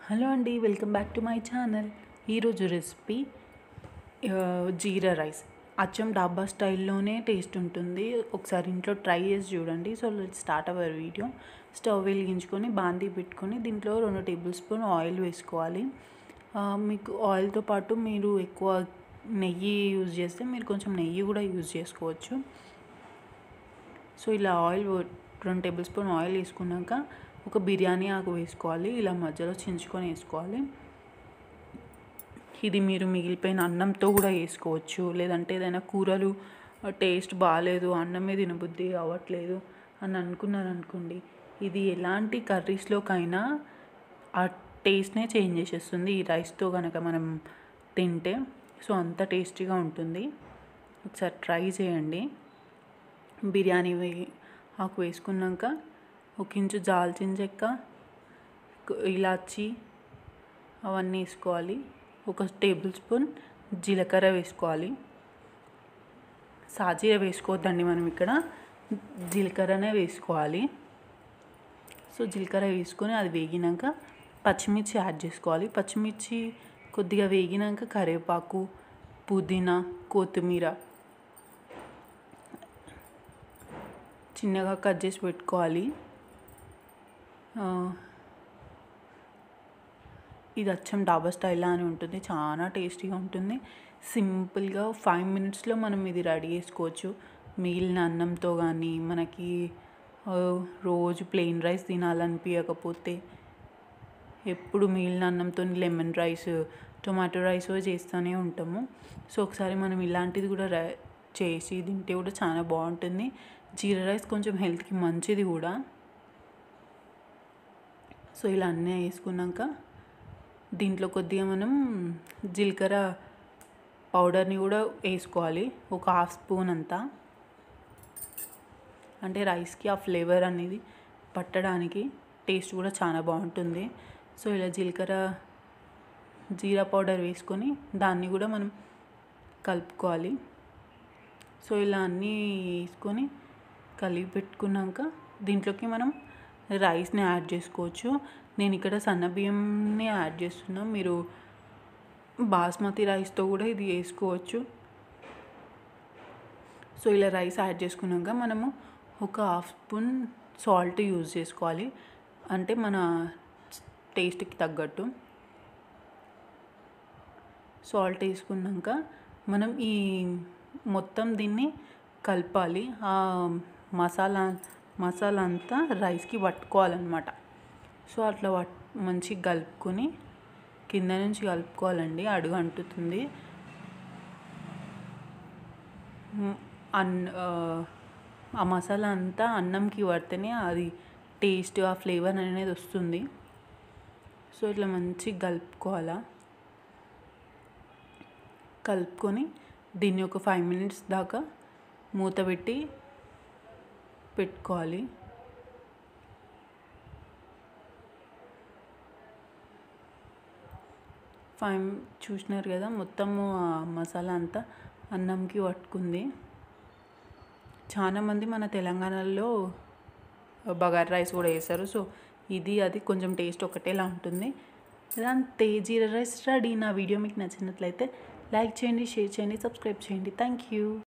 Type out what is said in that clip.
hello అండి welcome back to my channel ఈరోజు recipe jeera rice అచ్చం డాబా స్టైల్లోనే టేస్ట్ ఉంటుంది ఒకసారి ఇంట్లో ట్రై చేసి చూడండి so let start our video stove వెలిగించుకొని బాందీ పెట్టుకొని దీంట్లో రెండు టేబుల్ స్పూన్ ఆయిల్ వేసుకోవాలి ఆ, మీకు ఆయిల్తో పాటు మీరు ఎక్కువ నెయ్యి యూజ్ చేస్తే మీరు కొంచెం నెయ్యి కూడా యూజ్ చేసుకోవచ్చు సో ఇలా ఆయిల్ రెండు టేబుల్ స్పూన్ ఆయిల్ వేసుకున్నాక ఒక బిర్యానీ ఆకు వేసుకోవాలి ఇలా మధ్యలో చించుకొని వేసుకోవాలి ఇది మీరు మిగిలిపోయిన అన్నంతో కూడా వేసుకోవచ్చు లేదంటే ఏదైనా కూరలు టేస్ట్ బాగాలేదు అన్నమే తినబుద్ధి అవ్వట్లేదు అని అనుకున్నారు అనుకోండి ఇది ఎలాంటి కర్రీస్లోకైనా ఆ టేస్ట్నే చేంజ్ చేసేస్తుంది ఈ రైస్తో కనుక మనం తింటే సో అంత టేస్టీగా ఉంటుంది ఒకసారి ట్రై చేయండి బిర్యానీ వే- ఆకు వేసుకున్నాక ఒక ఇంచు దాల్చిన చెక్క కు- ఇలాచి అవన్నీ వేసుకోవాలి ఒక టేబుల్ స్పూన్ జీలకర్ర వేసుకోవాలి సాజీర వేసుకోవద్దండి మనం ఇక్కడ జీలకర్రనే వేసుకోవాలి సో జీలకర్ర వేసుకొని అది వేగినాక పచ్చిమిర్చి యాడ్ చేసుకోవాలి పచ్చిమిర్చి కొద్దిగా వేగినాక కరివేపాకు పుదీనా కొత్తిమీర చిన్నగా కట్ చేసి పెట్టుకోవాలి ఆ, ఇది అచ్చం డాబా స్టైల్లో అని ఉంటుంది చాలా టేస్టీగా ఉంటుంది సింపుల్గా ఫైవ్ మినిట్స్లో మనం ఇది రెడీ చేసుకోవచ్చు మిగిలిన అన్నంతో కానీ మనకి ఆ, రోజు ప్లెయిన్ రైస్ తినాలనిపించకపోతే ఎప్పుడు మిగిలిన అన్నంతో లెమన్ రైస్ టొమాటో రైస్ చేస్తూనే ఉంటాము సో ఒకసారి మనం ఇలాంటిది కూడా రై- చేసి తింటే కూడా చాలా బాగుంటుంది జీరా రైస్ కొంచెం హెల్త్కి మంచిది కూడా సో ఇలా అన్నీ వేసుకున్నాక దీంట్లో కొద్దిగా మనం జీలకర్ర పౌడర్ని కూడా వేసుకోవాలి ఒక హాఫ్ స్పూన్ అంతా అంటే రైస్కి ఆ ఫ్లేవర్ అనేది పట్టడానికి టేస్ట్ కూడా చాలా బాగుంటుంది సో ఇలా జీలకర్ర జీరా పౌడర్ వేసుకొని దాన్ని కూడా మనం కలుపుకోవాలి సో ఇలా అన్నీ వేసుకొని కలిపి పెట్టుకున్నాక దీంట్లోకి మనం రైస్ని యాడ్ చేసుకోవచ్చు నేను ఇక్కడ సన్న బియ్యంని యాడ్ చేస్తున్నా మీరు బాస్మతి రైస్తో కూడా ఇది వేసుకోవచ్చు సో ఇలా రైస్ యాడ్ చేసుకున్నాక మనము ఒక హాఫ్ స్పూన్ సాల్ట్ యూజ్ చేసుకోవాలి అంటే మన టేస్ట్కి తగ్గట్టు సాల్ట్ వేసుకున్నాక మనం ఈ మొత్తం దీన్ని కలపాలి ఆ మసాలా మసాలా అంతా రైస్కి పట్టుకోవాలన్నమాట సో అట్లా పట్ మంచిగా కలుపుకొని కింద నుంచి కలుపుకోవాలండి అడుగు అంటుతుంది మ్, అన్ ఆ, ఆ మసాలా అంతా అన్నంకి పడితేనే అది టేస్ట్ ఆ ఫ్లేవర్ అనేది వస్తుంది సో ఇట్లా మంచిగా కలుపుకోవాలా కలుపుకొని దీన్ని ఒక ఫైవ్ మినిట్స్ దాకా మూత పెట్టి పెట్టుకోవాలి ఫైవ్ చూసినారు కదా మొత్తము ఆ మసాలా అంతా అన్నంకి పట్టుకుంది చాలామంది మన తెలంగాణలో బగార్ రైస్ కూడా వేస్తారు సో ఇది అది కొంచెం టేస్ట్ ఒకటేలా ఉంటుంది అంతే జీరా రైస్ రెడీ నా వీడియో మీకు నచ్చినట్లయితే లైక్ చేయండి షేర్ చేయండి సబ్స్క్రైబ్ చేయండి థ్యాంక్ యూ